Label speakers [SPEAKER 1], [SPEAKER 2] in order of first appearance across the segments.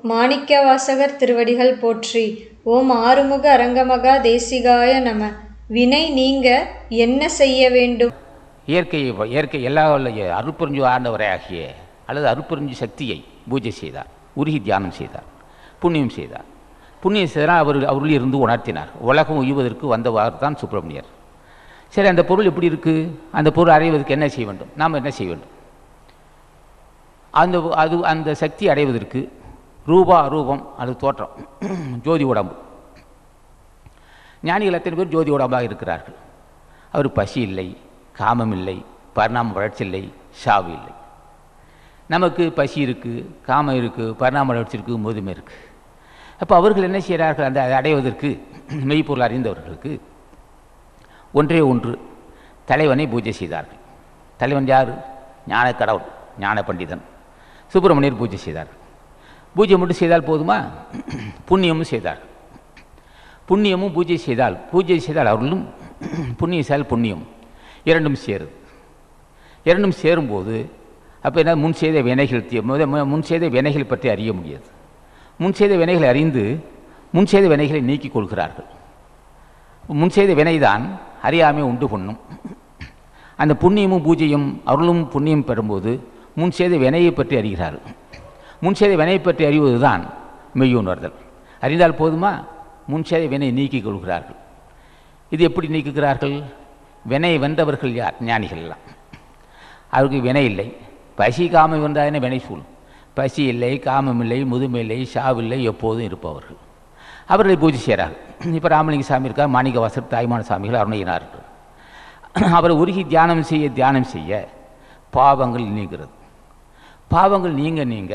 [SPEAKER 1] மாணிக்கவாசகர் திருவடிகள் போற்றி ஓம் ஆறுமுக அரங்கமகா தேசிகாய நம வினை நீங்க என்ன செய்ய வேண்டும்
[SPEAKER 2] இயற்கை இயற்கை எல்லா வல்ல அருட்பெருஞ்சு ஆண்டவரை ஆகிய அல்லது அருட்பெருஞ்சு சக்தியை பூஜை செய்தார் உருகி தியானம் செய்தார் புண்ணியம் செய்தார் புண்ணியம் செய்தால் அவர் அவருள் இருந்து உணர்த்தினார் உலகம் உய்வதற்கு வந்தவர் தான் சுப்பிரமணியர் சரி அந்த பொருள் எப்படி இருக்குது அந்த பொருள் அடைவதற்கு என்ன செய்ய வேண்டும் நாம் என்ன செய்ய வேண்டும் அந்த அது அந்த சக்தி அடைவதற்கு ரூபா ரூபம் அது தோற்றம் ஜோதி உடம்பு ஞானிகள் எத்தனை பேர் ஜோதி உடம்பாக இருக்கிறார்கள் அவர் பசி இல்லை காமம் இல்லை பரிணாம வளர்ச்சி இல்லை சாவு இல்லை நமக்கு பசி இருக்குது காமம் இருக்குது பரிணாம வளர்ச்சி இருக்குது முதுமை இருக்குது அப்போ அவர்கள் என்ன செய்கிறார்கள் அந்த அதை அடைவதற்கு மெய்ப்பொருள் அறிந்தவர்களுக்கு ஒன்றே ஒன்று தலைவனை பூஜை செய்தார்கள் தலைவன் யார் ஞான கடவுள் ஞான பண்டிதன் சுப்பிரமணியர் பூஜை செய்தார்கள் பூஜை மட்டும் செய்தால் போதுமா புண்ணியமும் செய்தார்கள் புண்ணியமும் பூஜை செய்தால் பூஜை செய்தால் அருளும் புண்ணியம் செய்தால் புண்ணியம் இரண்டும் சேருது இரண்டும் சேரும்போது அப்போ என்ன முன் செய்த வினைகள் தீ- முத- மு- முன் செய்த வினைகள் பற்றி அறிய முடியாது முன் செய்த வினைகளை அறிந்து முன் செய்த வினைகளை நீக்கிக் கொள்கிறார்கள் முன் செய்த வினைதான் அறியாமை உண்டு பண்ணும் அந்த புண்ணியமும் பூஜையும் அருளும் புண்ணியம் பெறும்போது முன் செய்த வினையை பற்றி அறிகிறார்கள் முன் செய்த வினையை பற்றி அறிவது தான் மெய்யுணர்தல் அறிந்தால் போதுமா முன் செய்த வினை நீக்கிக் கொள்கிறார்கள் இது எப்படி நீக்குகிறார்கள் வினை வென்றவர்கள் யார் ஞானிகள் எல்லாம் அவருக்கு வினை இல்லை பசி காமம் வென்றாதன வினை சூழ் பசி இல்லை காமம் இல்லை முதுமை இல்லை சாவில்லை எப்போதும் இருப்பவர்கள் அவர்களை பூஜை செய்கிறார்கள் இப்போ ராமலிங்க சாமி இருக்கார் மாணிக்கவாசர் தாய்மான சாமிகள் அருணையினார்கள் அவரை உருகி தியானம் செய்ய தியானம் செய்ய பாவங்கள் நீங்கிறது பாவங்கள் நீங்க நீங்க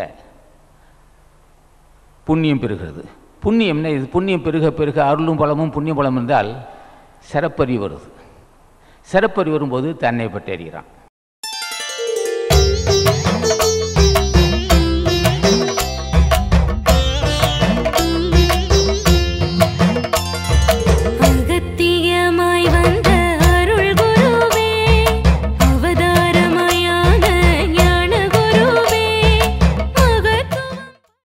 [SPEAKER 2] புண்ணியம் பெறுகிறது புண்ணியம் என்ன இது புண்ணியம் பெருக பெருக அருளும் பலமும் புண்ணிய பலம் என்றால் சிறப்பறி வருது சிறப்பறி வரும்போது தன்னை பற்றி அறிகிறான்